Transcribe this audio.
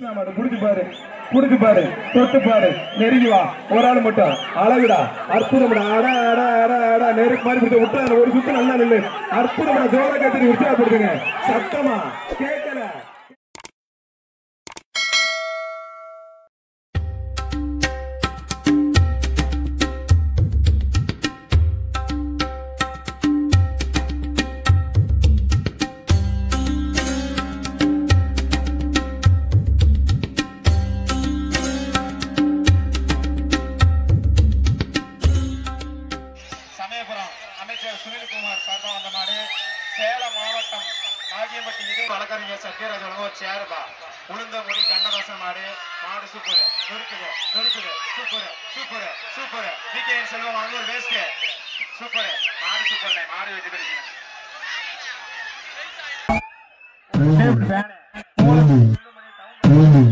கிருஷ்ணா மாடு புடிச்சு பாரு புடிச்சு பாரு தொட்டு பாரு நெருங்கி வா ஒரு ஆள் மட்டும் அழகுடா அற்புதம்டா அட அட அட அட நெருக்கு மாதிரி பிடிச்ச விட்டா ஒரு சுத்து நல்லா நில்லு அற்புதம்டா ஜோர கத்திரி உற்சாகப்படுத்துங்க சத்தமா கேட்கல சமயபுரம் அமைச்சர் சுனில்குமார் சார்பாக வந்த மாடு சேலம் மாவட்டம் நாகியம்பட்டி இது வழக்கறிஞர் சத்யராஜ் வழங்க ஒரு சேருபா உளுந்த முடி கண்ணதாசன் மாடு மாடு சூப்பர் நொறுக்குது நொறுக்குது super super super PKN Selvam அவங்க ஒரு வேஸ்ட் சூப்பர் மாடு சூப்பர் மாடு வெற்றி பெறுகிறேன் டேபிள் ஃபேன்